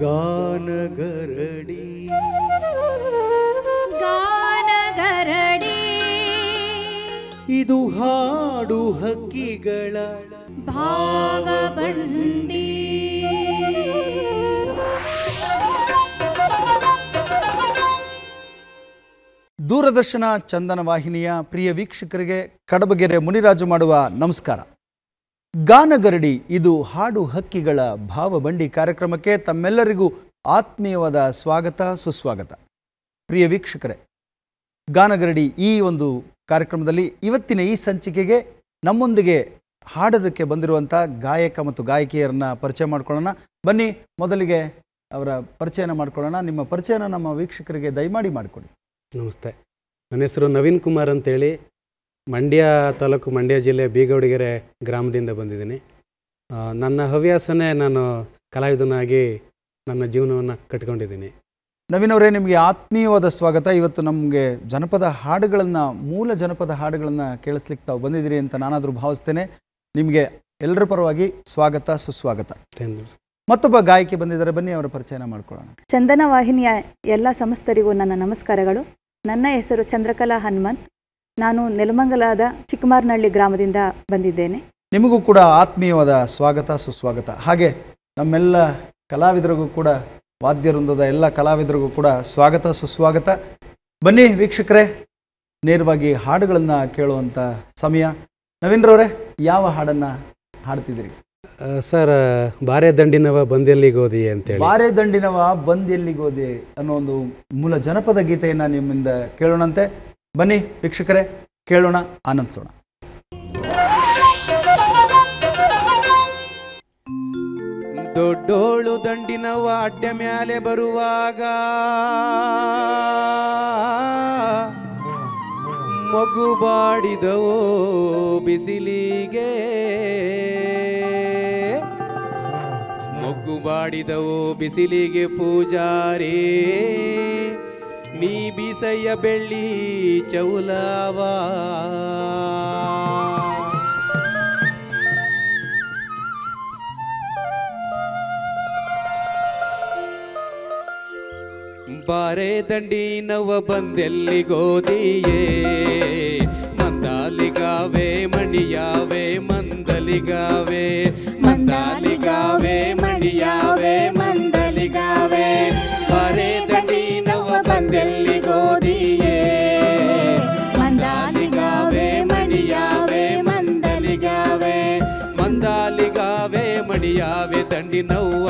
ಗಾನಗರಡಿ ಗಾನಗರಡಿ ಇದು ಹಾಡು ಹಕ್ಕಿಗಳ ಭಾವಬಂಡಿ ದೂರದರ್ಶನ ಚಂದನ ವಾಹಿನಿಯ ಪ್ರಿಯ ವೀಕ್ಷಕರಿಗೆ ಕಡಬಗೆರೆ ಮುನಿರಾಜು ಮಾಡುವ ನಮಸ್ಕಾರ ಗಾನಗರಡಿ ಇದು ಹಾಡು ಹಕ್ಕಿಗಳ ಭಾವಬಂಡಿ ಕಾರ್ಯಕ್ರಮಕ್ಕೆ ತಮ್ಮೆಲ್ಲರಿಗೂ ಆತ್ಮೀಯವಾದ ಸ್ವಾಗತ ಸುಸ್ವಾಗತ ಪ್ರಿಯ ವೀಕ್ಷಕರೇ ಗಾನಗರಡಿ ಈ ಒಂದು ಕಾರ್ಯಕ್ರಮದಲ್ಲಿ ಇವತ್ತಿನ ಈ ಸಂಚಿಕೆಗೆ ನಮ್ಮೊಂದಿಗೆ ಹಾಡೋದಕ್ಕೆ ಬಂದಿರುವಂಥ ಗಾಯಕ ಮತ್ತು ಗಾಯಕಿಯರನ್ನ ಪರಿಚಯ ಮಾಡ್ಕೊಳ್ಳೋಣ ಬನ್ನಿ ಮೊದಲಿಗೆ ಅವರ ಪರಿಚಯನ ಮಾಡ್ಕೊಳ್ಳೋಣ ನಿಮ್ಮ ಪರಿಚಯನ ನಮ್ಮ ವೀಕ್ಷಕರಿಗೆ ದಯಮಾಡಿ ಮಾಡಿಕೊಡಿ ನಮಸ್ತೆ ನನ್ನ ಹೆಸರು ನವೀನ್ ಕುಮಾರ್ ಅಂತೇಳಿ ಮಂಡ್ಯ ತಾಲೂಕು ಮಂಡ್ಯ ಜಿಲ್ಲೆ ಬೀಗೌಡಿಗೆರೆ ಗ್ರಾಮದಿಂದ ಬಂದಿದ್ದೀನಿ ಆ, ನನ್ನ ಹವ್ಯಾಸನೇ ನಾನು ಕಲಾವಿದನಾಗಿ ನನ್ನ ಜೀವನವನ್ನು ಕಟ್ಕೊಂಡಿದ್ದೀನಿ ನವೀನ್ ಅವರೇ ನಿಮಗೆ ಆತ್ಮೀಯವಾದ ಸ್ವಾಗತ ಇವತ್ತು ನಮಗೆ ಜನಪದ ಹಾಡುಗಳನ್ನು ಮೂಲ ಜನಪದ ಹಾಡುಗಳನ್ನು ಕೇಳಿಸ್ಲಿಕ್ಕೆ ತಾವು ಬಂದಿದ್ದೀರಿ ಅಂತ ನಾನಾದರೂ ಭಾವಿಸ್ತೇನೆ ನಿಮಗೆ ಎಲ್ಲರ ಪರವಾಗಿ ಸ್ವಾಗತ ಸುಸ್ವಾಗತ ಧನ್ಯವಾದ. ಮತ್ತೊಬ್ಬ ಗಾಯಕಿ ಬಂದಿದ್ದಾರೆ ಬನ್ನಿ ಅವರ ಪರಿಚಯನ ಮಾಡ್ಕೊಳ್ಳೋಣ ಚಂದನ ವಾಹಿನಿಯ ಎಲ್ಲ ಸಮಸ್ತರಿಗೂ ನನ್ನ ನಮಸ್ಕಾರಗಳು ನನ್ನ ಹೆಸರು ಚಂದ್ರಕಲಾ ಹನುಮಂತ್ ನಾನು ನೆಲಮಂಗಲದ ಚಿಕ್ಕಮಾರ್ನಹಳ್ಳಿ ಗ್ರಾಮದಿಂದ ಬಂದಿದ್ದೇನೆ ನಿಮಗೂ ಕೂಡ ಆತ್ಮೀಯವಾದ ಸ್ವಾಗತ ಸುಸ್ವಾಗತ ಹಾಗೆ ನಮ್ಮೆಲ್ಲ ಕಲಾವಿದರಿಗೂ ಕೂಡ ವಾದ್ಯವೃಂದದ ಎಲ್ಲ ಕಲಾವಿದರಿಗೂ ಕೂಡ ಸ್ವಾಗತ ಸುಸ್ವಾಗತ ಬನ್ನಿ ವೀಕ್ಷಕರೇ ನೇರವಾಗಿ ಹಾಡುಗಳನ್ನು ಕೇಳುವಂಥ ಸಮಯ ನವೀನ್ರವರೇ ಯಾವ ಹಾಡನ್ನು ಹಾಡ್ತಿದ್ದೀರಿ ಆ, ಸರ್ ಬಾರೆ ದಂಡಿನವ ಬಂದೆಲ್ಲಿಗೋದಿ ಅಂತೇಳಿ ಬಾರೆ ದಂಡಿನವ ಬಂದೆಲ್ಲಿಗೋದೆ ಅನ್ನೋ ಒಂದು ಮೂಲ ಜನಪದ ಗೀತೆಯನ್ನು ನಿಮ್ಮಿಂದ ಕೇಳೋಣಂತೆ ಬನ್ನಿ ವೀಕ್ಷಕರೇ ಕೇಳೋಣ ಆನಂದಿಸೋಣ ದೊಡ್ಡೋಳು ದಂಡಿನ ವಾಡ್ಯ ಮ್ಯಾಲೆ ಬರುವಾಗ ಮಗು ಬಾಡಿದವೋ ಬಿಸಿಲಿಗೆ ಮೊಗ್ಗು ಬಾಡಿದವೋ ಬಿಸಿಲಿಗೆ ಪೂಜಾರಿ ನೀ ಬೀಸಯ್ಯ ಬೆಳ್ಳಿ ಚೌಲವಾ ಬಾರೆ ದಂಡಿ ನವ ಬಂದೆಲ್ಲಿ ಗೋದಿಯೇ ಮಂದಾಲಿಗಾವೆ ಮಣಿಯಾವೆ ಮಂದಲಿಗಾವೆ ಮಂದಾಲಿಗಾವೆ ಮಣಿಯಾವೆ ಮಂದಲಿಗಾವೆ ಬಾರೆ ದಂಡಿ ನವ ಬಂದೆಲ್ಲಿ ಗೋದಿಯೇ ಮಂದಾಲಿಗಾವೆ ಮಣಿಯಾವೆ ಮಂದಲಿಗಾವೆ ಮಂದಾಲಿಗಾವೆ ಮಣಿಯಾವೆ ದಂಡಿನವ್ವ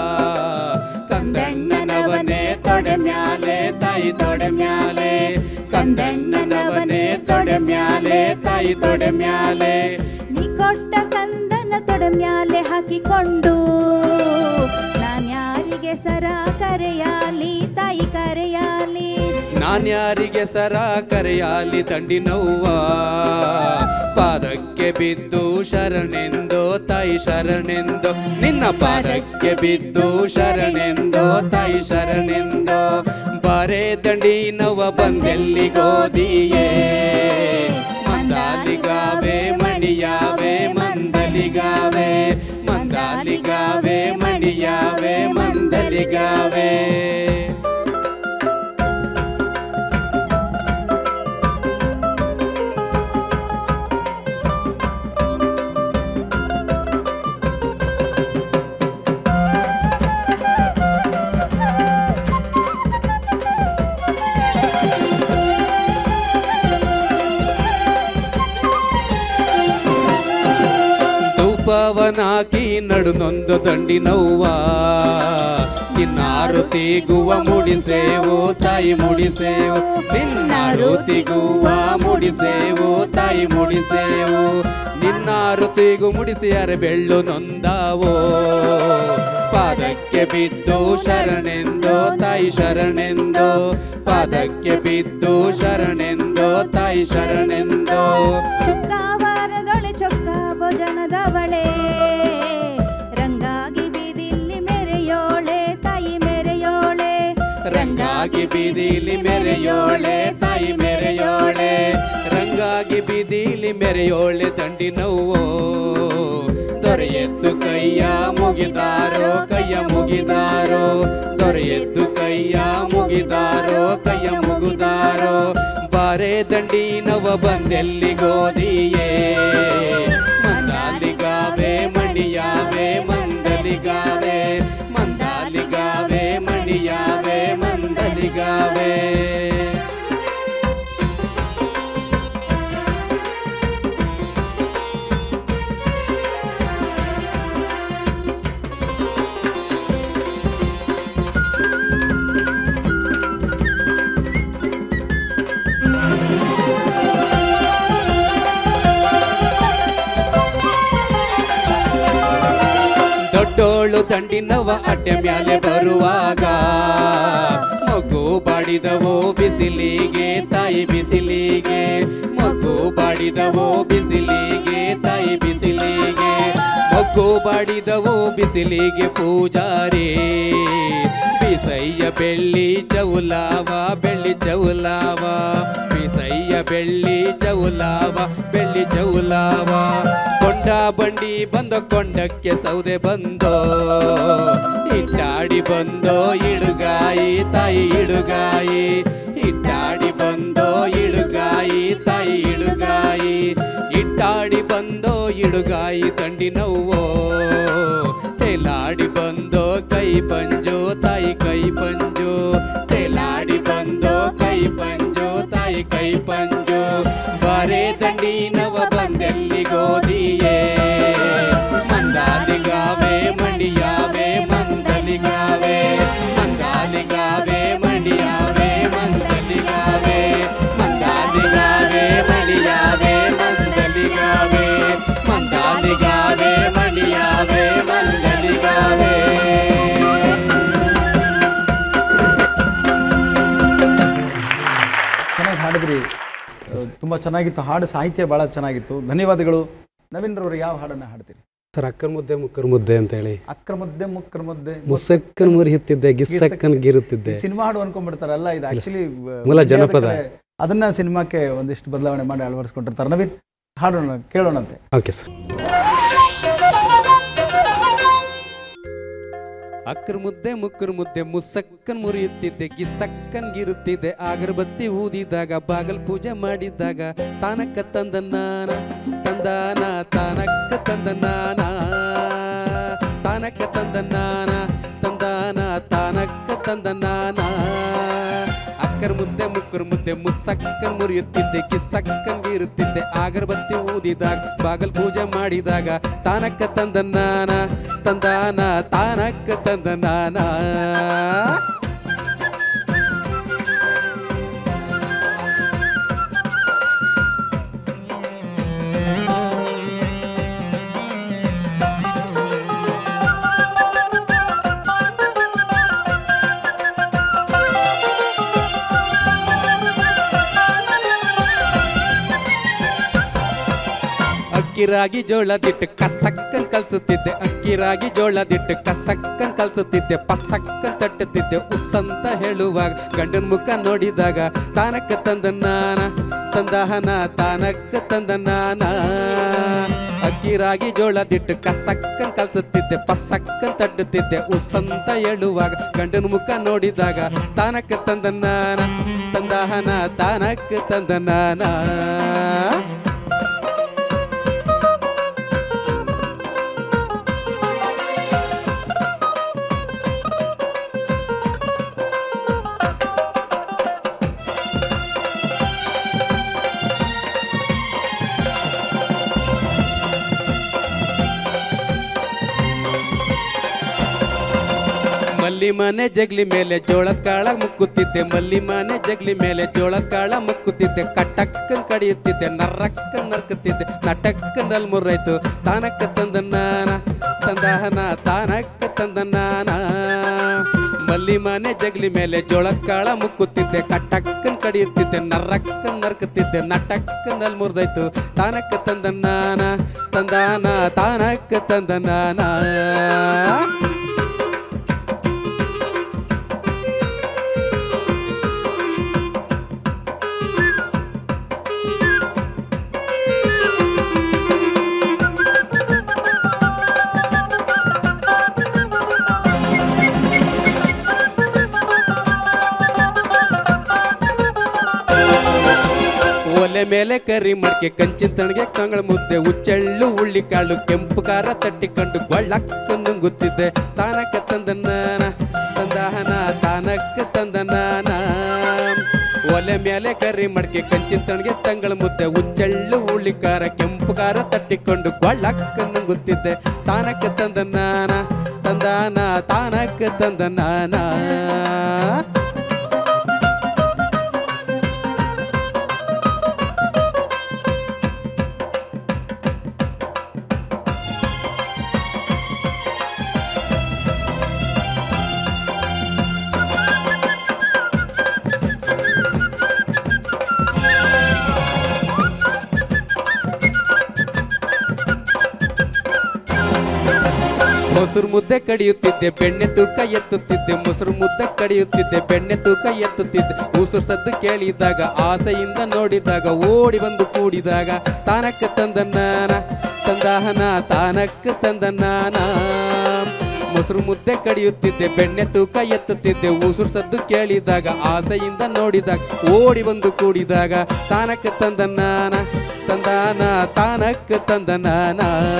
ಕಂದಣ್ಣನವನೇ ತೊಡೆ ಮ್ಯಾಲೆ ತಾಯಿ ತೊಡೆ ಮ್ಯಾಲೆ ಕಂದಣ್ಣನವನೇ ತೊಡೆ ಮ್ಯಾಲೆ ತಾಯಿ ತೊಡೆ ಮ್ಯಾಲೆ ನೀ ಕೊಟ್ಟ ಕಂದನ ತೊಡ ಮ್ಯಾಲೆ ಹಾಕಿಕೊಂಡು ನಾನ್ಯಾರಿಗೆ ಸರ ಕರೆಯಾಲಿ ತಾಯಿ ಕರೆಯಾಲಿ ನಾನ್ಯಾರಿಗೆ ಸರ ಕರೆಯಾಲಿ ದಂಡಿನವ್ವ ಪಾದಕ್ಕೆ ಬಿದ್ದು ಶರಣೆಂದೋ ತಾಯಿ ಶರಣೆಂದೋ ನಿನ್ನ ಪಾದಕ್ಕೆ ಬಿದ್ದು ಶರಣೆಂದೋ ತಾಯಿ ಶರಣೆಂದೋ ಬಾರೆ ದಂಡಿನವ ಬಂದೆಲ್ಲಿ ಗೋದಿಯೇ ಮಂದಾಲಿಗಾವೆ ಮಣಿಯಾವೆ ಮಂದಲಿಗಾವೆ ಮಂದಾಲಿಗಾವೆ ಮಣಿಯಾವೆ ಮಂದಲಿಗಾವೆ ಧೂಪವನಾಕಿ ನಡುನೊಂದು ದಂಡಿನವ್ವ ನಿನ್ನಾರುತಿಗುವ ಮುಡಿಸೇವು ತಾಯಿ ಮುಡಿಸೇವು ನಿನ್ನಾರುತಿಗುವ ಮುಡಿಸೇವು ತಾಯಿ ಮುಡಿಸೇವು ನಿನ್ನಾರುತಿಗೂ ಮುಡಿಸಿಯರೆ ಬೆಳ್ಳು ನೊಂದಾವೋ ಪಾದಕ್ಕೆ ಬಿದ್ದು ಶರಣೆಂದೋ ತಾಯಿ ಶರಣೆಂದೋ ಪಾದಕ್ಕೆ ಬಿದ್ದು ಶರಣೆಂದೋ ತಾಯಿ ಶರಣೆಂದೋ ಚುಕ್ಕಾವಾರದೊಳೆ ಚೊಕ್ಕ ಭೋಜನದವಳೆ ರಂಗಾಗಿ ಬೀದಿಲ್ಲಿ ಮೆರೆಯೋಳೆ ತಾಯಿ ಮೆರೆಯೋಳೆ ರಂಗಾಗಿ ಬೀದಿಲಿ ಮೆರೆಯೋಳೆ ತಾಯಿ ಮೆರೆಯೋಳೆ ರಂಗಾಗಿ ಬೀದಿಲಿ ಮೆರೆಯೋಳೆ ದಂಡಿನವ್ವೋ ದೊರೆಯೆದ್ದು ಕೈಯ ಮುಗಿದಾರೋ ಕೈಯ ಮುಗಿದಾರೋ ದಂಡಿ ನವ ಬಂದೆಲ್ಲಿ ಗೋದಿಯೇ ಮಂದಾಲಿಗಾವೆ ಮಣಿಯಾವೆ ಮಂದಲಿಗಾವೆ ಮಂದಾಲಿಗಾವೆ ಮಣಿಯಾವೆ ಮಂದಲಿಗಾವೆ ದೊಡ್ಡೋಳು ದಂಡಿನವ ಅಡ್ಡೆ ಮ್ಯಾಲೆ ಬರುವಾಗ ಮಗು ಬಾಡಿದವೋ ಬಿಸಿಲಿಗೆ ತಾಯಿ ಬಿಸಿಲಿಗೆ ಮಗು ಬಾಡಿದವೋ ಬಿಸಿಲಿಗೆ ತಾಯಿ ಬಿಸಿಲಿಗೆ ಮಗು ಬಾಡಿದವೋ ಬಿಸಿಲಿಗೆ ಪೂಜಾರಿ ಬಿಸಯ್ಯ ಬೆಳ್ಳಿ ಚೌಲಾವ ಬೆಳ್ಳಿ ಚೌಲಾವ ಬಿಸಯ್ಯ ಬೆಳ್ಳಿ ಚೌಲಾವ ಬೆಳ್ಳಿ ಚೌಲಾವ ಕೊಂಡ ಬಂಡಿ ಬಂದ ಕೊಂಡಕ್ಕೆ ಸೌದೆ ಬಂದೋ ಇಟ್ಟಾಡಿ ಬಂದೋ ಇಡುಗಾಯಿ ತಾಯಿ ಇಡುಗಾಯಿ ಇಟ್ಟಾಡಿ ಬಂದೋ ಇಡುಗಾಯಿ ತಾಯಿ ಇಡುಗಾಯಿ ಇಟ್ಟಾಡಿ ಬಂದೋ ಇಡುಗಾಯಿ ತಂಡಿ ನೋವೋ ತೇಲಾಡಿ ಬಂದೋ ಕೈ ಪಂಜೋ ತಾಯಿ ಕೈ ಪಂಜೋ ತೇಲಾಡಿ ಬಂದೋ ಕೈ ಪಂಜೋ ತಾಯಿ ಕೈ ಪಂಜೋ ಬಾರೆ ದಂಡಿ ನವ ಬಂದೆಲ್ಲಿ ಗೋದಿಯೇ ಮಂದಾಲಿಗಾವೆ ಮಂಡಿಯಾವೆ ಮಂದಲಿಗಾವೆ ಮಂದಾಲಿಗಾವೆ ಮಂಡಿಯಾವೆ ಮಂದಲಿಗಾವೆ ಮಂದಾಲಿಗಾವೆ ಮಂಡಿಯಾವೆ ಮಂದಲಿಗಾವೆ ಮಂದಾಲಿಗಾವೆ ಮಂಡಿಯಾವೆ ಮಂದಲಿಗಾವೆ ಚೆನ್ನಾಗಿ ಹಾಡಿದ್ರಿ ತುಂಬ ಚೆನ್ನಾಗಿತ್ತು ಹಾಡು ಸಾಹಿತ್ಯ ಭಾಳ ಚೆನ್ನಾಗಿತ್ತು ಧನ್ಯವಾದಗಳು ನವೀನ್ರವರು ಯಾವ ಹಾಡನ್ನು ಹಾಡ್ತೀರಿ ಸರ್ ಅಕ್ಕನ ಮುದ್ದೆ ಮುಕ್ಕರ ಮುದ್ದೆ ಅಂತ ಹೇಳಿ ಅಕ್ರ ಮುದ್ದೆ ಮುಕ್ರ ಮುದ್ದೆ ಮುಸಕ್ಕನ್ ಮುರಿಯುತ್ತಿದ್ದೆ ಗಿಸ್ಸಕ್ಕನ್ ಗಿರುತ್ತಿದ್ದೆ ಈ ಸಿನಿಮಾ ಹಾಡು ಅನ್ಕೊಂಡ್ಬಿಡ್ತಾರೆ ಅಲ್ಲ ಇದು ಆಕ್ಚುಲಿ ಮೂಲ ಜನಪದ. ಅದನ್ನ ಸಿನಿಮಾಕ್ಕೆ ಒಂದಿಷ್ಟು ಬದಲಾವಣೆ ಮಾಡಿ ಅಳವಡಿಸ್ಕೊಂಡಿರ್ತಾರೆ ನವೀನ್ ಹಾಡೋಣ ಕೇಳೋಣಂತೆ ಓಕೆ ಸರ್ ಅಕ್ರ ಮುದ್ದೆ ಮುಕ್ಕರ ಮುದ್ದೆ ಮುಸಕ್ಕನ್ ಮುರಿಯುತ್ತಿದ್ದೆ ಗಿಸಕ್ಕನ್ ಗಿರುತ್ತಿದ್ದೆ ಅಗರಬತ್ತಿ ಊದಿದಾಗ ಬಾಗಲ್ ಪೂಜೆ ಮಾಡಿದಾಗ ತಾನಕ್ಕ ತಂದ ನಾನ ತಂದಾನ ತಾನಕ್ಕ ತಂದ ನಾನ ತಾನಕ್ಕ ತಂದ ನಾನ ತಂದಾನ ತಾನಕ್ಕ ತಂದ ನಾನ ಅಕ್ಕರ ಮುದ್ದೆ ಮುಕ್ಕರ ಮುದ್ದೆ ಮುಸಕ್ಕನ್ ಮುರಿಯುತ್ತಿದ್ದೆ ಗಿಸಕ್ಕನ್ ಗಿರುತ್ತಿದ್ದೆ ಅಗರಬತ್ತಿ ಊದಿದಾಗ ಬಾಗಲ್ ಪೂಜೆ ಮಾಡಿದಾಗ ತಾನಕ್ಕ ತಂದ ನಾನ ತಂದಾನ ತಾನಕ್ಕ ತಂದ ನಾನ ಅಕ್ಕಿ ರಾಗಿ ಜೋಳದಿಟ್ಟು ಕಸಕ್ಕನ್ ಕಲ್ಸುತ್ತಿದ್ದೆ ಅಕ್ಕಿ ರಾಗಿ ಜೋಳದಿಟ್ಟು ಕಸಕ್ಕನ್ ಕಲ್ಸುತ್ತಿದ್ದೆ ಪಸಕ್ಕನ್ ತಟ್ಟುತ್ತಿದ್ದೆ ಉಸ್ಸಂತ ಹೇಳುವಾಗ ಗಂಡನ ಮುಖ ನೋಡಿದಾಗ ತಾನಕ್ಕ ತಂದ ನಾನ ತಂದಹನ ತಾನಕ್ಕ ತಂದ ನಾನ ಅಕ್ಕಿ ರಾಗಿ ಜೋಳದಿಟ್ಟು ಕಸಕ್ಕನ್ ಕಲ್ಸುತ್ತಿದ್ದೆ ಪಸಕ್ಕನ್ ತಟ್ಟುತ್ತಿದ್ದೆ ಉಸ್ಸಂತ ಹೇಳುವಾಗ ಗಂಡನ ಮುಖ ನೋಡಿದಾಗ ತಾನಕ್ಕ ತಂದ ನಾನ ತಂದಹನ ತಾನಕ್ಕ ತಂದ ನಾನ ಮಲ್ಲಿ ಮನೆ ಜಗ್ಲಿ ಮೇಲೆ ಜೋಳದ ಕಾಳ ಮುಕ್ಕುತ್ತಿದ್ದೆ ಮಲ್ಲಿ ಮನೆ ಜಗ್ಲಿ ಮೇಲೆ ಜೋಳದ ಕಾಳ ಮುಕ್ಕುತ್ತಿದ್ದೆ ಕಟ್ಟಕ್ಕನ್ ಕಡಿಯುತ್ತಿದ್ದೆ ನರ್ರಕ್ಕನ್ ನರ್ಕುತ್ತಿದ್ದೆ ನಟಕ್ಕನಲ್ಲಿ ಮುರ್ರಾಯ್ತು ತಾನಕ್ಕ ತಂದ ನಾನ ತಂದಹನ ತಾನಕ್ಕ ತಂದ ನಾನ ಮಲ್ಲಿ ಮನೆ ಜಗ್ಲಿ ಮೇಲೆ ಜೋಳದ ಕಾಳ ಮುಕ್ಕುತ್ತಿದ್ದೆ ಕಟ್ಟಕ್ಕನ್ ಕಡಿಯುತ್ತಿದ್ದೆ ನರ್ರಕ್ಕನ್ ನರ್ಕುತ್ತಿದ್ದೆ ನಟಕ್ಕನಲ್ಲಿ ಮುರ್ದಾಯ್ತು ತಾನಕ್ಕ ತಂದ ನಾನ ತಂದಾನ ತಾನಕ್ಕ ತಂದ ನಾನ ಒಲೆ ಮೇಲೆ ಕರಿ ಮಡ್ಕೆ ಕಂಚಿನ ತಣಗೆ ಕಂಗಳ ಮುದ್ದೆ ಉಚ್ಚೆಳ್ಳು ಉಳ್ಳಿ ಕಾಳು ಕೆಂಪು ಖಾರ ತಟ್ಟಿಕೊಂಡು ಗೊಳ್ಳಕ್ಕ ನುಂಗುತ್ತಿದ್ದೆ ತಾನಕ್ಕ ತಂದನಾನ ತಂದಹನ ತಾನಕ್ಕ ತಂದನಾನ ಒಲೆ ಮೇಲೆ ಕರಿ ಮಡ್ಕೆ ಕಂಚಿನ ತಣಗೆ ತಂಗಳ ಮುದ್ದೆ ಉಚ್ಚೆಳ್ಳು ಉಳ್ಳಿ ಖಾರ ಕೆಂಪು ಖಾರ ತಟ್ಟಿಕೊಂಡು ಗೊಳ್ಳಕ್ಕ ನುಂಗುತ್ತಿದ್ದೆ ತಾನಕ್ಕ ತಂದನಾನ ತಂದಾನ ತಾನಕ್ಕ ತಂದನಾನ ಮೊಸರು ಮುದ್ದೆ ಕಡಿಯುತ್ತಿದ್ದೆ ಬೆಣ್ಣೆ ತೂಕ ಎತ್ತುತ್ತಿದ್ದೆ ಮೊಸರು ಮುದ್ದೆ ಕಡಿಯುತ್ತಿದ್ದೆ ಬೆಣ್ಣೆ ತೂಕ ಎತ್ತುತ್ತಿದ್ದೆ ಉಸಿರು ಸದ್ದು ಕೇಳಿದಾಗ ಆಸೆಯಿಂದ ನೋಡಿದಾಗ ಓಡಿ ಬಂದು ಕೂಡಿದಾಗ ತಾನಕ್ಕ ತಂದನಾನ ತಂದಾಹನ ತಾನಕ್ಕ ತಂದನಾನ ಮೊಸರು ಮುದ್ದೆ ಕಡಿಯುತ್ತಿದ್ದೆ ಬೆಣ್ಣೆ ತೂಕ ಎತ್ತುತ್ತಿದ್ದೆ ಉಸಿರು ಸದ್ದು ಕೇಳಿದಾಗ ಆಸೆಯಿಂದ ನೋಡಿದಾಗ ಓಡಿ ಬಂದು ಕೂಡಿದಾಗ ತಾನಕ್ಕ ತಂದನಾನ ತಂದಾನ ತಾನಕ್ಕ ತಂದನಾನ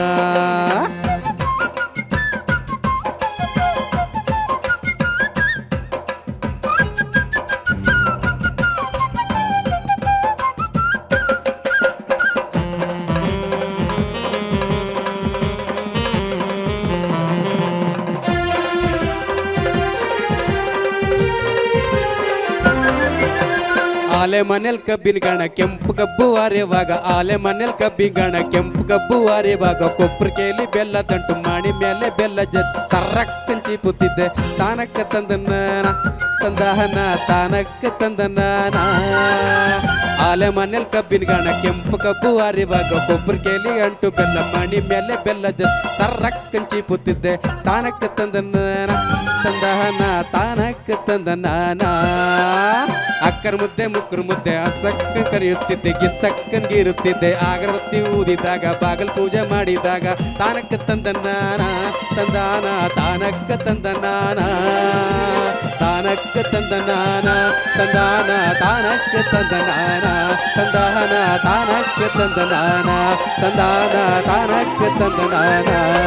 ಆಲೆ ಮನೇಲ್ ಕಬ್ಬಿನ ಗಣ ಕೆಂಪು ಕಬ್ಬು ಅರೆವಾಗ ಆಲೆ ಮನೇಲ್ ಕಬ್ಬಿನ ಗಣ ಕೆಂಪು ಕಬ್ಬು ಅರೆವಾಗ ಕೊಬ್ಬರಿಕೆಯಲ್ಲಿ ಬೆಲ್ಲ ತಂಟು ಮಾಡಿ ಮೇಲೆ ಬೆಲ್ಲ ಜತ್ ಸರ್ರಕ್ಕನ್ ಚೀಪುತ್ತಿದ್ದೆ ತಾನಕ್ಕ ತಂದನಾನ ತಂದಹನ ತಾನಕ್ಕ ತಂದನಾನ ಆಲೆ ಮನೇಲ್ ಕಬ್ಬಿನ ಗಣ ಕೆಂಪು ಕಬ್ಬು ಅರಿವಾಗ ಕೊಬ್ಬರಿಕೆಯಲ್ಲಿ ಅಂಟು ಬೆಲ್ಲ ಮಾಡಿ ಮೇಲೆ ಬೆಲ್ಲ ಜತ್ ಸರ್ರಕ್ಕನ್ ಚೀಪುತ್ತಿದ್ದೆ ತಾನಕ್ಕ ತಂದನಾನ ತಂದಹನ ತಾನಕ್ಕ ತಂದನಾನ ಅಕ್ಕರ ಮುದ್ದೆ ಮುಕ್ಕರು ಮುದ್ದೆ ಅಸಕ್ಕ ಕರೆಯುತ್ತಿದ್ದೆ ಗಿಸ್ಸಕ್ಕನ್ ಗೀರುತ್ತಿದ್ದೆ ಅಗರಬತ್ತಿ ಊದಿದಾಗ ಬಾಗಲ್ ಪೂಜೆ ಮಾಡಿದಾಗ ತಾನಕ್ಕ ತಂದನಾನ ತಂದಾನ ತಾನಕ್ಕ ತಂದನಾನ ತಾನಕ್ಕ ತಂದನಾನ ತಂದಾನ ತಾನಕ್ಕ ತಂದನಾನ ತಂದಾನ ತಾನಕ್ಕ ತಂದನಾನ ತಂದಾನ ತಾನಕ್ಕ ತಂದನಾನ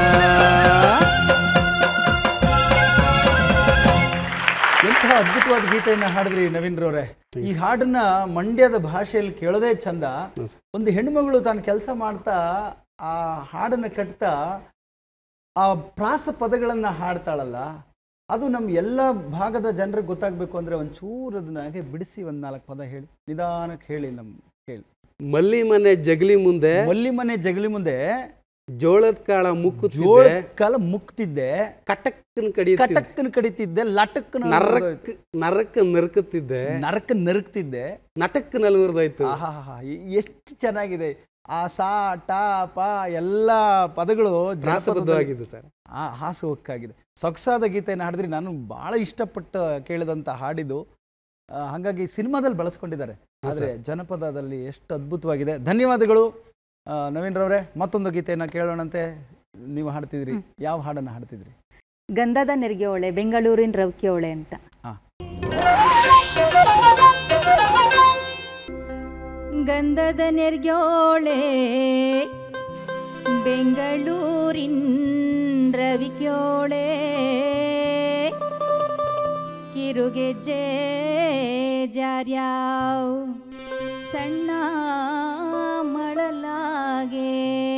ಎಂತಹ ಅದ್ಭುತವಾದ ಗೀತೆಯನ್ನ ಹಾಡಿದ್ರಿ ನವೀನ್ರವ್ರೆ ಈ ಹಾಡನ್ನ ಮಂಡ್ಯದ ಭಾಷೆಯಲ್ಲಿ ಕೇಳೋದೇ ಚಂದ ಒಂದು ಹೆಣ್ಮಗಳು ತಾನು ಕೆಲಸ ಮಾಡ್ತಾ ಆ ಹಾಡನ್ನ ಕಟ್ತಾ ಆ ಪ್ರಾಸ ಪದಗಳನ್ನ ಹಾಡ್ತಾಳಲ್ಲ ಅದು ನಮ್ಮ ಎಲ್ಲ ಭಾಗದ ಜನರಿಗೆ ಗೊತ್ತಾಗ್ಬೇಕು ಅಂದ್ರೆ ಒಂಚೂರು ಅದನ್ನ ಹಾಗೆ ಬಿಡಿಸಿ ಒಂದ್ ನಾಲ್ಕು ಪದ ಹೇಳಿ ನಿಧಾನಕ್ಕೆ ಹೇಳಿ ನಮ್ ಹೇಳಿ ಮಲ್ಲಿ ಮನೆ ಜಗಲಿ ಮುಂದೆ ಮಲ್ಲಿ ಮನೆ ಜಗಲಿ ಮುಂದೆ ಜೋಳದ ಕಾಳ ಜೋಳ ಮುಕ್ಕುತ್ತಿದ್ದೆ ಕಾಲ ಮುಕ್ತಿದ್ದೆ ಕಟಕ್ಕನ್ ಕಡಿಯುತ್ತಿದ್ದೆ ಕಟಕ್ಕನ ಕಡಿತಿದ್ದೆ ಲಟಕ್ಕನ ನರಕ್ ನರಕ್ ನರ್ಕುತ್ತಿದ್ದೆ ನರಕ ನರಕ್ತಿದ್ದೆ ನಟಕ್ ನಲ್ವರ್ದಾಯ್ತು ಆಹಾಹಾ ಎಷ್ಟು ಚೆನ್ನಾಗಿದೆ ಆ ಸಾ ಟಾ ಪ ಎಲ್ಲ ಪದಗಳು ಜನಪದದಲ್ಲಿ ರಾಸಬದ್ಧವಾಗಿದೆ ಸರ್ ಆ ಹಾಸುವಕ್ಕಾಗಿದೆ ಸೊಗಸಾದ ಗೀತೆಯನ್ನು ಹಾಡಿದ್ರಿ ನಾನು ಬಹಳ ಇಷ್ಟಪಟ್ಟು ಕೇಳಿದಂಥ ಹಾಡಿದು ಆ, ಹಾಗಾಗಿ ಸಿನಿಮಾದಲ್ಲಿ ಬಳಸ್ಕೊಂಡಿದ್ದಾರೆ ಆದರೆ ಜನಪದದಲ್ಲಿ ಎಷ್ಟು ಅದ್ಭುತವಾಗಿದೆ ಧನ್ಯವಾದಗಳು ಆ, ನವೀನ್ರವ್ರೆ ಮತ್ತೊಂದು ಗೀತೆಯನ್ನು ಕೇಳೋಣಂತೆ ನೀವು ಹಾಡ್ತಿದ್ರಿ ಯಾವ ಹಾಡನ್ನು ಹಾಡ್ತಿದ್ರಿ ಗಂಧದ ನೆರಿಗೆ ಒಳೆ ಬೆಂಗಳೂರಿನ ರವಿಕೆ ಒಳೆ ಅಂತ ಗಂಧದ ನೆರ್ಗ್ಯೋಳೆ ಬೆಂಗಳೂರಿನ್ ರವಿಕ್ಯೋಳೆ ಕಿರುಗೆಜ್ಜೆ ಜಾರ್ಯಾವ್ ಸಣ್ಣ ಮಳಲಾಗೆ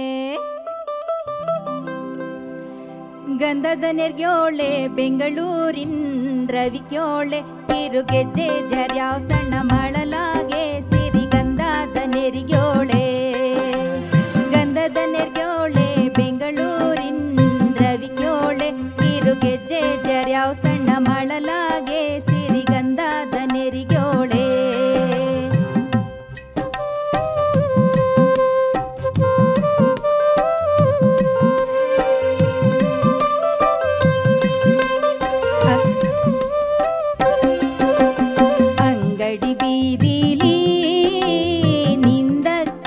ಗಂಧದ ನೆರ್ಗ್ಯೋಳೆ ಬೆಂಗಳೂರಿನ್ ರವಿಕ್ಯೋಳೆ ಕಿರುಗೆಜ್ಜೆ ಜರ್ಯಾವ್ ಸಣ್ಣ ಮಳಲಾಗೆ ಸಿರಿ ಗಂಧದ ನೆರಿಗ್ಯೋಳೆ ಗಂಧದ ನೆರ್ಗ್ಯೋಳೆ ಬೆಂಗಳೂರಿನ್ ರವಿಕ್ಯೋಳೆ ಕಿರುಗೆಜ್ಜೆ ಜರ್ಯಾವ್ ಸಣ್ಣ ಮಳಲಾಗೆ ಸಿರಿ ಗಂಧದ ನೆರಿಗ್ಯೋಳೆ ಅಂಗಡಿ ಬೀದಿಲಿ ನಿಂದಕ್ಕ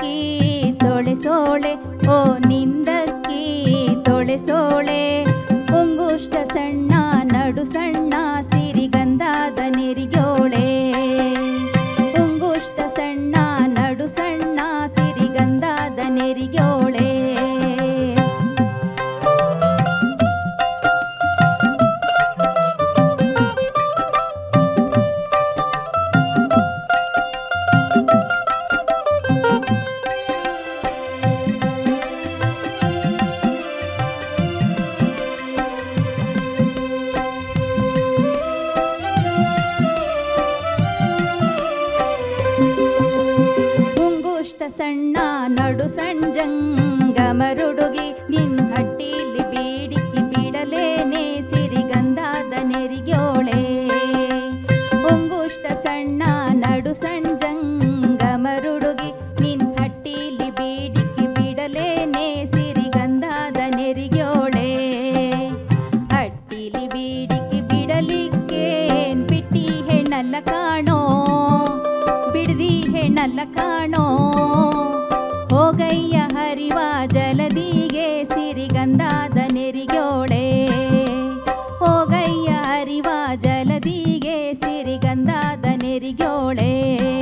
ಕಾಣೋ ಬಿಡದಿ ಹೆಣ್ಣಲ್ಲ ಕಾಣೋ ಹೋಗಯ್ಯ ಹರಿವ ಜಲದಿಗೆ ಸಿರಿಗಂಧಾದ ನೆರಿಗೋಳೆ ಹೋಗಯ್ಯ ಹರಿವ ಜಲದಿಗೆ ಸಿರಿಗಂಧಾದ ನೆರಿಗೋಳೆ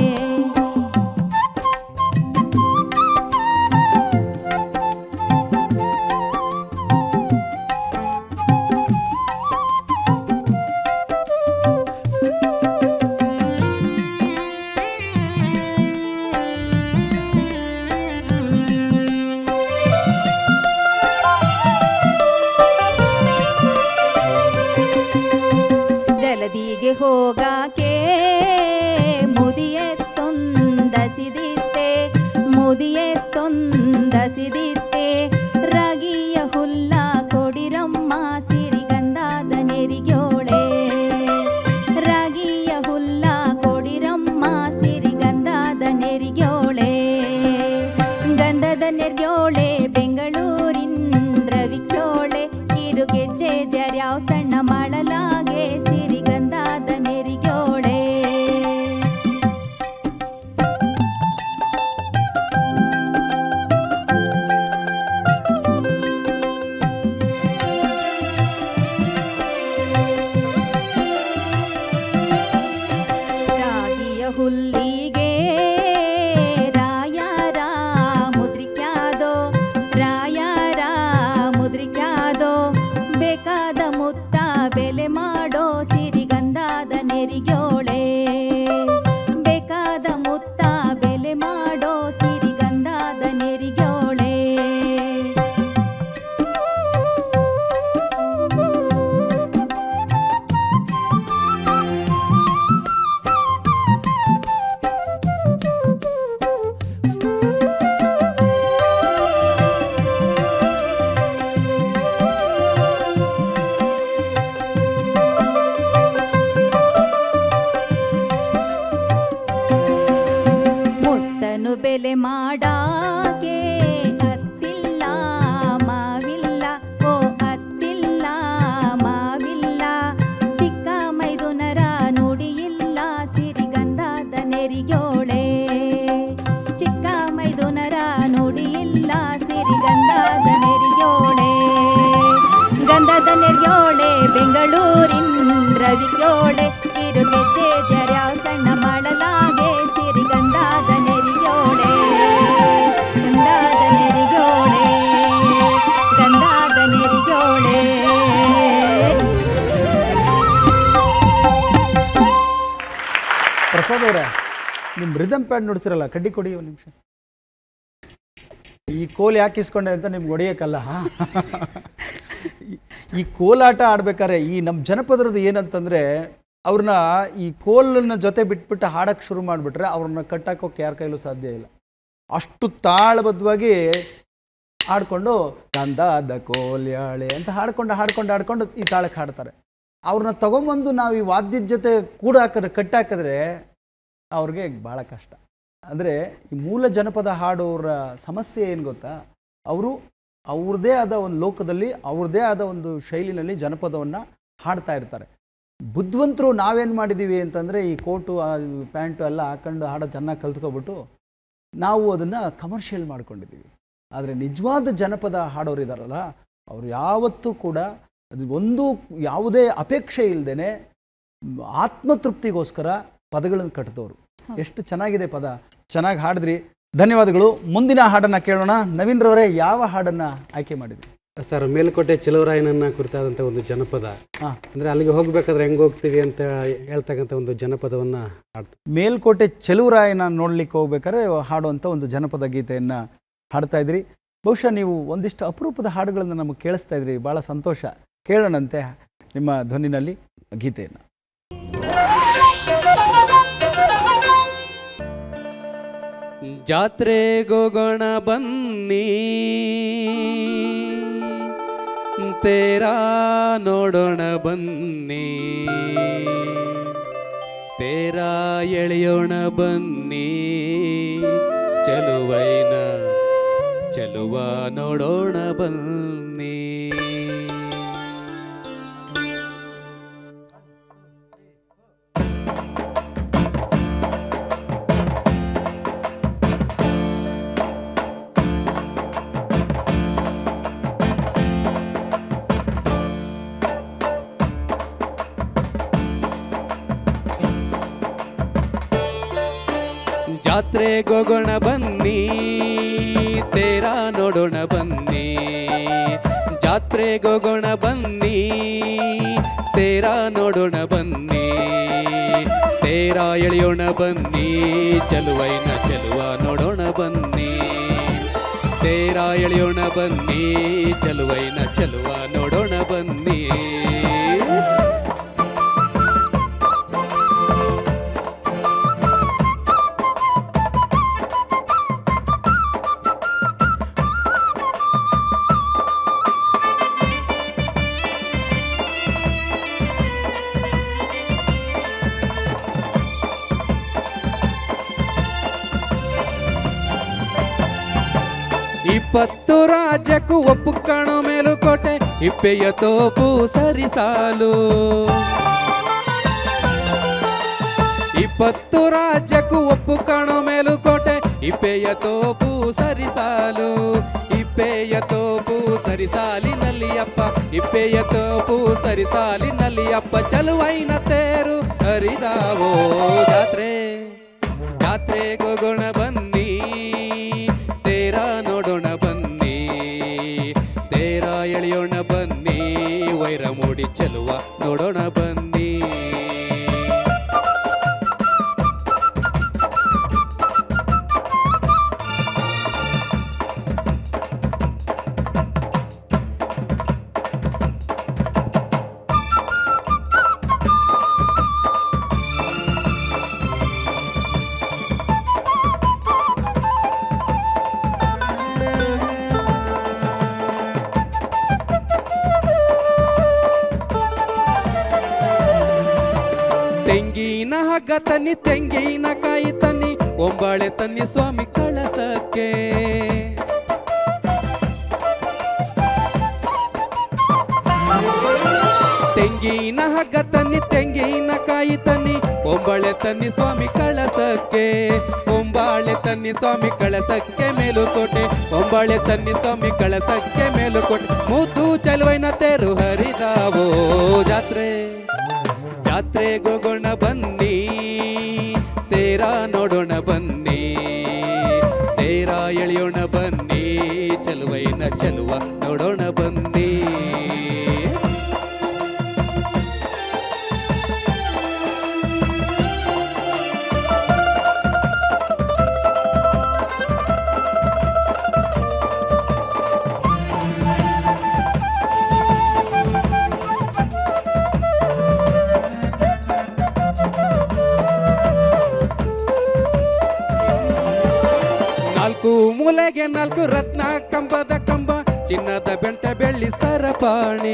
ಜಲದಿಗೆ ಹೋಗಾಕೆ ಮುದಿಯೆ ತೊಂದಸಿದಿತ್ತೆ ಮುದಿಯೆ ತೊಂದಸಿದಿತ್ತೆ ರಾಗಿಯ ಹುಲ್ಲ ಕೊಡಿರಮ್ಮ ಸಿರಿಗಂಧಾದ ನೆರಿಗೋಳೆ ರಾಗಿಯ ಹುಲ್ಲ ಕೊಡಿರಮ್ಮ ಸಿರಿಗಂಧಾದ ನೆರಿಗೋಳೆ ಗಂಧದ ನೆರ್ಗೋಳೆ ಬೆಂಗಳೂರಿನ ರವಿಕ್ಯೋಳೆ ಕಿರುಗೆಜ್ಜೆ ಜರ್ಯಾವ್ ಸಣ್ಣ ಮಾಡಲಾಗೆ ಸಿರಿಗಂಧಾದ ನೆರಿಗೋಳೆ ರಾಗಿಯ ಹುಲ್ಲಿಗೆ ರಾಯರ ಮುದ್ರಿಕ್ಯಾದೋ ರಾಯರ ಮುದ್ರಿಕ್ಯಾದೋ ಬೇಕಾದ ಮುತ್ತ ಬೆಲೆ ಮಾಡೋ ಸಿರಿಗಂಧಾದ ನೆರಿಗೋಳೆ ಬೇಕಾದ ಮುತ್ತ ಬೆಲೆ ಮಾಡೋ ಸಿರಿಗಂಧಾದ ನೆರಿಗೋಳೆ ಮುತ್ತನು ಬೆಲೆ ಮಾಡಾಗೆ ಅತ್ತಿಲ್ಲ ಮಾವಿಲ್ಲ ಓ ಅತ್ತಿಲ್ಲ ಮಾವಿಲ್ಲ ಚಿಕ್ಕ ಮೈದುನರ ನುಡಿಯಿಲ್ಲ ಸಿರಿಗಂಧಾದ ನೆರಿಗೋಳೆ ಚಿಕ್ಕ ಮೈದುನರ ನುಡಿಯಿಲ್ಲ ಸಿರಿಗಂಧಾದ ನೆರಿಗೋಳೆ ಗಂಧದ ನೆರಿಯೋಳೆ ಬೆಂಗಳೂರಿನ ರವಿಗೋಳೆ ಕಿರುಗೆಜ್ಜೆ ಜರ್ಯಾವ್ ಸಣ್ಣ ಮಾಡಲಾಗೆ ಸಿರಿಗಂಧಾದ ನೆರಿಯೋಳೆ ಗಂಧಾದ ನೆರಿಗೋಳೆ ಗಂಧಾದ ನೆರಿಗೋಳೆ ಪ್ರಸಾದ್ ಅವರೇ ನಿಮ್ಮ ರಿದಮ್ ಪ್ಯಾಡ್ ನುಡಿಸಿರಲ್ಲ ಕಡ್ಡಿ ಕೊಡಿ ಒಂದು ನಿಮಿಷ ಈ ಕೋಲ್ ಯಾಕೆ ಇಸ್ಕೊಂಡೆ ಅಂತ ನಿಮ್ಗೆ ಹೊಡೆಯೋಕ್ಕಲ್ಲ ಈ- ಈ ಕೋಲಾಟ ಆಡ್ಬೇಕಾದ್ರೆ ಈ ನಮ್ಮ ಜನಪದರದ್ದು ಏನಂತಂದರೆ ಅವ್ರನ್ನ ಈ ಕೋಲನ್ನ ಜೊತೆ ಬಿಟ್ಬಿಟ್ಟು ಹಾಡಕ್ಕೆ ಶುರು ಮಾಡಿಬಿಟ್ರೆ ಅವ್ರನ್ನ ಕಟ್ಟಾಕೋಕೆ ಯಾರ ಕೈಲೂ ಸಾಧ್ಯ ಇಲ್ಲ ಅಷ್ಟು ತಾಳಬದ್ಧವಾಗಿ ಹಾಡ್ಕೊಂಡು ಕಂದಾದ ಕೋಲ್ಯಾಳೆ ಅಂತ ಹಾಡ್ಕೊಂಡು ಹಾಡ್ಕೊಂಡು ಹಾಡ್ಕೊಂಡು ಈ ತಾಳಕ್ಕೆ ಹಾಡ್ತಾರೆ ಅವ್ರನ್ನ ತಗೊಂಬಂದು ನಾವು ಈ ವಾದ್ಯದ ಜೊತೆ ಕೂಡ ಹಾಕಿದ್ರೆ ಕಟ್ಟಾಕಿದ್ರೆ ಅವ್ರಿಗೆ ಭಾಳ ಕಷ್ಟ ಅಂದರೆ ಈ ಮೂಲ ಜನಪದ ಹಾಡೋರ ಸಮಸ್ಯೆ ಏನು ಗೊತ್ತಾ ಅವರು ಅವ್ರದ್ದೇ ಆದ ಒಂದು ಲೋಕದಲ್ಲಿ ಅವ್ರದ್ದೇ ಆದ ಒಂದು ಶೈಲಿನಲ್ಲಿ ಜನಪದವನ್ನು ಹಾಡ್ತಾ ಇರ್ತಾರೆ ಬುದ್ಧಿವಂತರು ನಾವೇನು ಮಾಡಿದ್ದೀವಿ ಅಂತಂದರೆ ಈ ಕೋಟು ಆ ಪ್ಯಾಂಟು ಎಲ್ಲ ಹಾಕೊಂಡು ಹಾಡೋದು ಚೆನ್ನಾಗಿ ಕಲ್ತ್ಕೊಬಿಟ್ಟು ನಾವು ಅದನ್ನು ಕಮರ್ಷಿಯಲ್ ಮಾಡ್ಕೊಂಡಿದ್ದೀವಿ ಆದರೆ ನಿಜವಾದ ಜನಪದ ಹಾಡೋರು ಇದ್ದಾರಲ್ಲ ಅವ್ರು ಯಾವತ್ತೂ ಕೂಡ ಅದು ಒಂದು ಯಾವುದೇ ಅಪೇಕ್ಷೆ ಇಲ್ಲದೇನೆ ಆತ್ಮತೃಪ್ತಿಗೋಸ್ಕರ ಪದಗಳನ್ನು ಕಟ್ಟಿದವರು ಎಷ್ಟು ಚೆನ್ನಾಗಿದೆ ಪದ ಚೆನ್ನಾಗಿ ಹಾಡಿದ್ರಿ ಧನ್ಯವಾದಗಳು ಮುಂದಿನ ಹಾಡನ್ನು ಕೇಳೋಣ ನವೀನ್ರವರೇ ಯಾವ ಹಾಡನ್ನು ಆಯ್ಕೆ ಮಾಡಿದ್ರಿ ಸರ್ ಮೇಲ್ಕೋಟೆ ಚೆಲುವರಾಯನನ್ನ ಕುರಿತಾದಂಥ ಒಂದು ಜನಪದ ಹಾಂ ಅಂದರೆ ಅಲ್ಲಿಗೆ ಹೋಗ್ಬೇಕಾದ್ರೆ ಹೆಂಗೆ ಹೋಗ್ತೀವಿ ಅಂತ ಹೇಳ್ತಕ್ಕಂಥ ಒಂದು ಜನಪದವನ್ನು ಹಾಡ್ತಾರೆ ಮೇಲ್ಕೋಟೆ ಚೆಲುವರಾಯನ ನೋಡ್ಲಿಕ್ಕೆ ಹೋಗ್ಬೇಕಾದ್ರೆ ಹಾಡುವಂಥ ಒಂದು ಜನಪದ ಗೀತೆಯನ್ನು ಹಾಡ್ತಾ ಇದ್ರಿ ಬಹುಶಃ ನೀವು ಒಂದಿಷ್ಟು ಅಪರೂಪದ ಹಾಡುಗಳನ್ನು ನಮಗೆ ಕೇಳಿಸ್ತಾ ಇದ್ರಿ ಭಾಳ ಸಂತೋಷ ಕೇಳೋಣಂತೆ ನಿಮ್ಮ ಧ್ವನಿನಲ್ಲಿ ಗೀತೆಯನ್ನು ಜಾತ್ರೆಗೋಗೋಣ ಬನ್ನಿ ತೇರಾ ನೋಡೋಣ ಬನ್ನಿ ತೇರಾ ಎಳೆಯೋಣ ಬನ್ನಿ ಚಲುವೈನ ಚಲುವ ನೋಡೋಣ ಬನ್ನಿ ಜಾತ್ರೆಗೋಗೋಣ ಬನ್ನಿ ತೇರ ನೋಡೋಣ ಬನ್ನಿ ಜಾತ್ರೆಗೋಗೋಣ ಬನ್ನಿ ತೇರ ನೋಡೋಣ ಬನ್ನಿ ತೇರ ಎಳೆಯೋಣ ಬನ್ನಿ ಚಲುವೈನ ಚೆಲುವ ನೋಡೋಣ ಬನ್ನಿ ತೇರ ಎಳೆಯೋಣ ಬನ್ನಿ ಚಲುವೈನ ಚೆಲುವ ನೋಡೋಣ ಬನ್ನಿ ಇಪ್ಪತ್ತು ರಾಜ್ಯಕ್ಕೂ ಒಪ್ಪು ಕಾಣೋ ಮೇಲುಕೋಟೆ ಇಪ್ಪೆಯ ತೋಪು ಸರಿಸಾಲು ಇಪ್ಪತ್ತು ರಾಜ್ಯಕ್ಕೂ ಒಪ್ಪು ಕಾಣೋ ಮೇಲುಕೋಟೆ ಇಪ್ಪೆಯ ತೋಪು ಸರಿಸಾಲು ಇಪ್ಪೆಯ ತೋಪು ಸರಿಸಾಲಿನಲ್ಲಿ ಅಪ್ಪ ಇಪ್ಪೆಯ ತೋಪು ಸರಿಸಾಲಿನಲ್ಲಿ ಅಪ್ಪ ಚಲುವೈನ ತೇರು ಹರಿದಾವೋ ಜಾತ್ರೆ ಜಾತ್ರೆಗೋಗೋಣ ಬನ್ನಿ ತೇರ ನೋಡೋಣ ಬನ್ನಿ ತೇರ ಎಳೆಯೋಣ ಬನ್ನಿ ವೈರ ಮೂಡಿ ಚೆಲುವ ನೋಡೋಣ ಬನ್ನಿ ತೆಂಗಿನ ಹಗ್ಗ ತನ್ನಿ ತೆಂಗಿನ ಕಾಯಿ ತನ್ನಿ ಒಂಬಾಳೆ ತನ್ನಿ ಸ್ವಾಮಿ ಕಳಸಕ್ಕೆ ತೆಂಗಿನ ಹಗ್ಗ ತನ್ನಿ ತೆಂಗಿನ ಕಾಯಿ ತನ್ನಿ ಒಂಬಾಳೆ ತನ್ನಿ ಸ್ವಾಮಿ ಕಳಸಕ್ಕೆ ಒಂಬಾಳೆ ತನ್ನಿ ಸ್ವಾಮಿ ಕಳಸಕ್ಕೆ ಮೇಲುಕೋಟೆ ಒಂಬಾಳೆ ತನ್ನಿ ಸ್ವಾಮಿ ಕಳಸಕ್ಕೆ ಮೇಲುಕೋಟೆ ಮುದ್ದು ಚಲುವೈನ ತೇರು ಹರಿದಾವೋ ಜಾತ್ರೆ ಜಾತ್ರೆಗೋಗೋಣ ಬನ್ನಿ ತೇರ ನೋಡೋಣ ಬನ್ನಿ ತೇರ ಎಳೆಯೋಣ ಬನ್ನಿ ಚಲುವೈನ ಚಲುವ ನೋಡೋಣ ಬನ್ನಿ ನಾಲ್ಕು ಮೂಲೆಗೆ ನಾಲ್ಕು ರತ್ನ ಕಂಬದ ಕಂಬ ಚಿನ್ನದ ಬೆಂಟೆ ಬೆಳ್ಳಿ ಸರಪಾಣಿ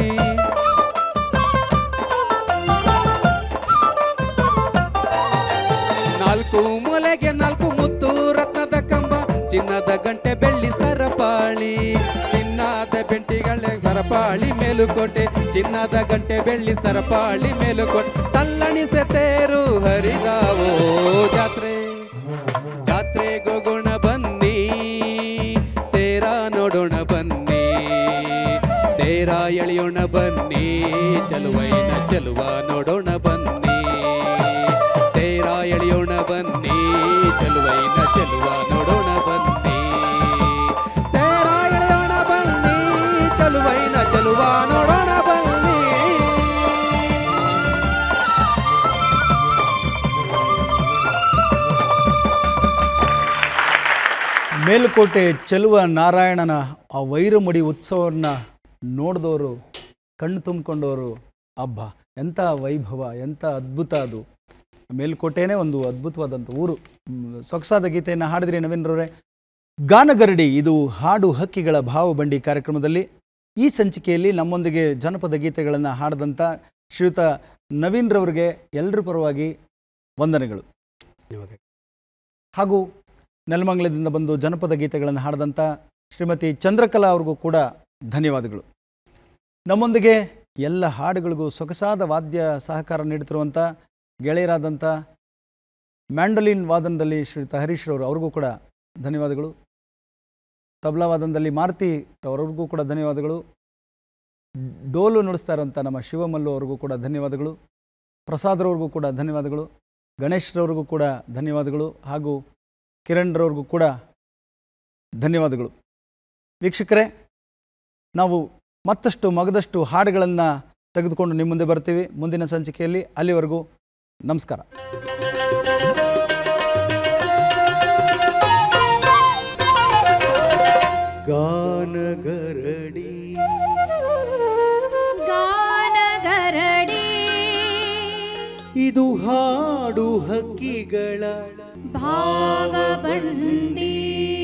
ನಾಲ್ಕು ಮೂಲೆಗೆ ನಾಲ್ಕು ಮುತ್ತು ರತ್ನದ ಕಂಬ ಚಿನ್ನದ ಗಂಟೆ ಬೆಳ್ಳಿ ಸರಪಾಳಿ ಚಿನ್ನದ ಬೆಂಟಿಗಳ ಸರಪಾಳಿ ಮೇಲುಕೋಟೆ ಚಿನ್ನದ ಗಂಟೆ ಬೆಳ್ಳಿ ಸರಪಾಳಿ ಮೇಲುಕೋಟೆ ತಲ್ಲಣಿಸೆ ತೇರು ಹರಿದಾವೋ ಜಾತ್ರೆ ಜಾತ್ರೆಗೋಗೋಣ ಬನ್ನಿ ತೇರ ನೋಡೋಣ ಬನ್ನಿ ತೇರ ಎಳೆಯೋಣ ಬನ್ನಿ ಚಲುವೈನ ಚಲುವ ನೋಡೋಣ ಬನ್ನಿ ತೇರ ಎಳೆಯೋಣ ಬನ್ನಿ ಚಲುವೈನ ಚಲುವ ನೋಡೋಣ ಬನ್ನಿ ತೇರ ಎಳೆಯೋಣ ಬನ್ನಿ ಚಲುವೈನ ಚಲುವ ನೋಡೋಣ ಬನ್ನಿ ಮೇಲುಕೋಟೆ ಚೆಲುವ ನಾರಾಯಣನ ಆ ವೈರಮುಡಿ ಉತ್ಸವವನ್ನು ನೋಡಿದವರು ಕಣ್ಣು ತುಂಬಿಕೊಂಡವರು ಹಬ್ಬ ಎಂಥ ವೈಭವ ಎಂಥ ಅದ್ಭುತ ಅದು ಮೇಲುಕೋಟೆನೇ ಒಂದು ಅದ್ಭುತವಾದಂಥ ಊರು ಮ್, ಸೊಗಸಾದ ಗೀತೆಯನ್ನು ಹಾಡಿದ್ರಿ ನವೀನ್ರವರೇ ಗಾನಗರಡಿ ಇದು ಹಾಡು ಹಕ್ಕಿಗಳ ಭಾವಬಂಡಿ ಕಾರ್ಯಕ್ರಮದಲ್ಲಿ ಈ ಸಂಚಿಕೆಯಲ್ಲಿ ನಮ್ಮೊಂದಿಗೆ ಜನಪದ ಗೀತೆಗಳನ್ನು ಹಾಡಿದಂಥ ಶ್ರೀಯುತ ನವೀನ್ರವರಿಗೆ ಎಲ್ಲರ ಪರವಾಗಿ ವಂದನೆಗಳು ಧನ್ಯವಾದ ಹಾಗೂ ನೆಲಮಂಗಲದಿಂದ ಬಂದು ಜನಪದ ಗೀತೆಗಳನ್ನು ಹಾಡಿದಂಥ ಶ್ರೀಮತಿ ಚಂದ್ರಕಲಾ ಅವ್ರಿಗೂ ಕೂಡ ಧನ್ಯವಾದಗಳು ನಮ್ಮೊಂದಿಗೆ ಎಲ್ಲ ಹಾಡುಗಳಿಗೂ ಸೊಗಸಾದ ವಾದ್ಯ ಸಹಕಾರ ನೀಡುತ್ತಿರುವಂಥ ಗೆಳೆಯರಾದಂಥ ಮ್ಯಾಂಡಲಿನ್ ವಾದನದಲ್ಲಿ ಶ್ರೀಯುತ ಹರೀಶ್ರವರು ಅವ್ರಿಗೂ ಕೂಡ ಧನ್ಯವಾದಗಳು ತಬ್ಲಾ ವಾದನದಲ್ಲಿ ಮಾರುತಿ ಅವರಿಗೂ ಕೂಡ ಧನ್ಯವಾದಗಳು ಡೋಲು ನುಡಿಸ್ತಾ ಇರೋಂಥ ನಮ್ಮ ಶಿವಮಲ್ಲು ಅವ್ರಿಗೂ ಕೂಡ ಧನ್ಯವಾದಗಳು ಪ್ರಸಾದ್ರವ್ರಿಗೂ ಕೂಡ ಧನ್ಯವಾದಗಳು ಗಣೇಶ್ರವ್ರಿಗೂ ಕೂಡ ಧನ್ಯವಾದಗಳು ಹಾಗೂ ಕಿರಣ್ರವ್ರಿಗೂ ಕೂಡ ಧನ್ಯವಾದಗಳು ವೀಕ್ಷಕರೇ ನಾವು ಮತ್ತಷ್ಟು ಮಗದಷ್ಟು ಹಾಡುಗಳನ್ನು ತೆಗೆದುಕೊಂಡು ನಿಮ್ಮ ಮುಂದೆ ಬರ್ತೀವಿ ಮುಂದಿನ ಸಂಚಿಕೆಯಲ್ಲಿ ಅಲ್ಲಿವರೆಗೂ ನಮಸ್ಕಾರ ಗಾನಗರಡಿ ಗಾನಗರಡಿ ಇದು ಹಾಡು ಹಕ್ಕಿಗಳ ಭಾವ ಬಂಡಿ